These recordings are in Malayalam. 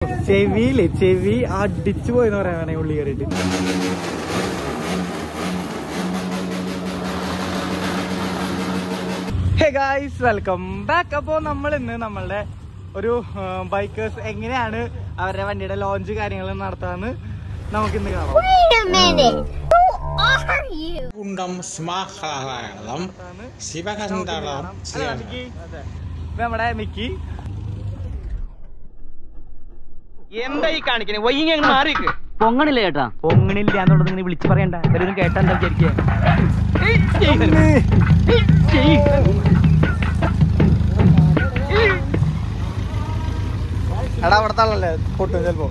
ചെവിയില്ലേ ചെവി അടിച്ചു പോയെന്ന് പറയാനാണ് ഉള്ളി കയറിയിട്ട് ഹേ ഗായ്സ് വെൽക്കം ബാക്ക് അപ്പോൾ നമ്മൾ ഇന്ന് നമ്മളുടെ ഒരു ബൈക്കേഴ്സ് എങ്ങനെയാണ് അവരുടെ വണ്ടിയുടെ ലോഞ്ച് കാര്യങ്ങൾ നടത്താന്ന് നമുക്കിന്ന് കാണാം Wait a minute. Who are you? കുണ്ടം സ്മാഹളം നടത്താന്ന് ശിവകണ്ഠളം അല്ല, മിക്കി. ഇത് നമ്മുടെ മിക്കി എന്താ ഈ കാണിക്കണേ വൈകി അങ്ങ് മാറിക്ക് പൊങ്ങണില്ല ചേട്ടാ പൊങ്ങണില്ല എന്നുള്ളത് ഇങ്ങനെ വിളിച്ചു പറയണ്ട ഇവരൊന്നും കേട്ടാ എന്താ വിചാരിക്കുക എടാ അവിടെ തള്ളല്ലേ പൊട്ടും ചിലപ്പോ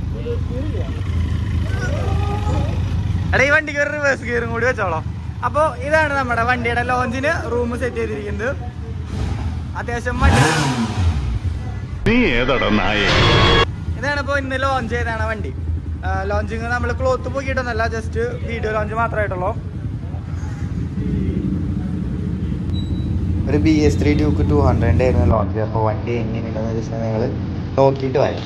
എടാ ഈ വണ്ടിക്ക് ഒരു റിവേഴ്സ് ഗിയറും കൂടി വെച്ചോളാം അപ്പൊ ഇതാണ് നമ്മുടെ വണ്ടിയുടെ ലോഞ്ചിന് റൂം സെറ്റ് ചെയ്തിരിക്കുന്നത് അത്യാവശ്യം വണ്ടി നീ ഏതടാ നായേ ഇതാണ് ഇപ്പൊ ഇന്ന് ലോഞ്ച് ചെയ്താണ് വണ്ടി ലോഞ്ചിങ് നമ്മൾ ക്ലോത്ത് പോക്കിയിട്ടൊന്നല്ല ജസ്റ്റ് വീഡിയോ ലോഞ്ച് മാത്രമായിട്ടുള്ളൂ ഒരു B S three Duke two ഹൺഡ്രഡിൻ്റെ ആയിരുന്നു ലോഞ്ച് അപ്പോൾ വണ്ടി എങ്ങനെയുണ്ടെന്ന് വെച്ചാൽ നിങ്ങൾ നോക്കിയിട്ട് വരാം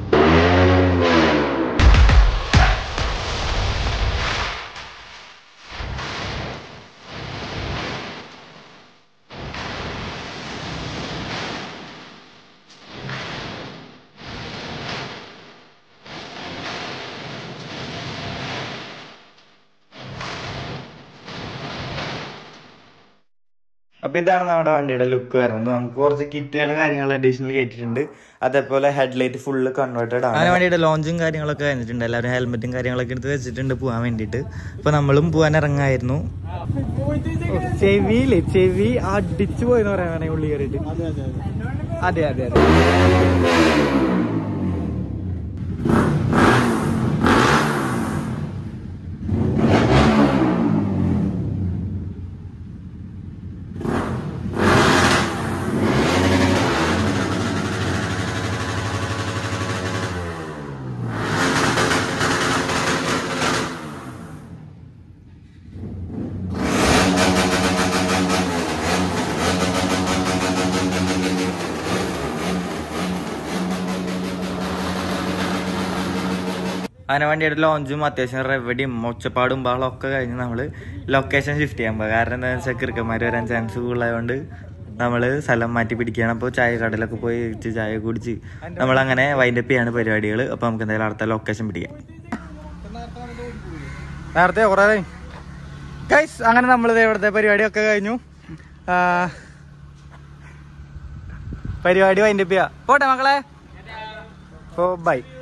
അപ്പൊ ഇതാണ് നമ്മുടെ വണ്ടിയുടെ ലുക്ക് വരുന്നത് നമുക്ക് കുറച്ച് കിറ്റുകൾ കാര്യങ്ങൾ അഡീഷണൽ കയറ്റിയിട്ടുണ്ട് അതേപോലെ ഹെഡ്ലൈറ്റ് ഫുള്ള് കൺവേർട്ടഡ് ആണ് അങ്ങനെ വണ്ടിയുടെ ലോഞ്ചും കാര്യങ്ങളൊക്കെ കഴിഞ്ഞിട്ടുണ്ട് എല്ലാവരും ഹെൽമെറ്റും കാര്യങ്ങളൊക്കെ എടുത്ത് വെച്ചിട്ടുണ്ട് പോകാൻ വേണ്ടിയിട്ട് അപ്പൊ നമ്മളും പോകാൻ ഇറങ്ങായിരുന്നു ചെവിയില്ലേ ചെവി അടിച്ചു പോയെന്ന് പറയാനാണ് ഉള്ളി കയറിയിട്ട് അതെ അതെ അതെ അങ്ങനെ വണ്ടിയുടെ ലോഞ്ചും അത്യാവശ്യം റെവഡിയും ഒച്ചപ്പാടും ബഹളം ഒക്കെ കഴിഞ്ഞ് നമ്മൾ ലൊക്കേഷൻ ഷിഫ്റ്റ് ചെയ്യാൻ പോകുക കാരണം എന്താണെന്ന് വെച്ചാൽ കിറുക്കന്മാർ വരാൻ ചാൻസ് കൂടുതലായതുകൊണ്ട് നമ്മൾ സ്ഥലം മാറ്റി പിടിക്കുകയാണ് അപ്പോൾ ചായ കടയിലൊക്കെ പോയി ഇച്ചിരി ചായ കുടിച്ച് നമ്മൾ അങ്ങനെ വൈൻഡപ്പ് ചെയ്യാണ് പരിപാടികൾ അപ്പോൾ നമുക്ക് എന്തായാലും അടുത്ത ലൊക്കേഷൻ പിടിക്കാം നേരത്തെ കുറേ ഗൈസ് അങ്ങനെ നമ്മൾ ഇവിടുത്തെ പരിപാടിയൊക്കെ കഴിഞ്ഞു ആ, പരിപാടി വൈൻഡപ്പ് ചെയ്യാം പോട്ടെ മക്കളെ ഓ ബൈ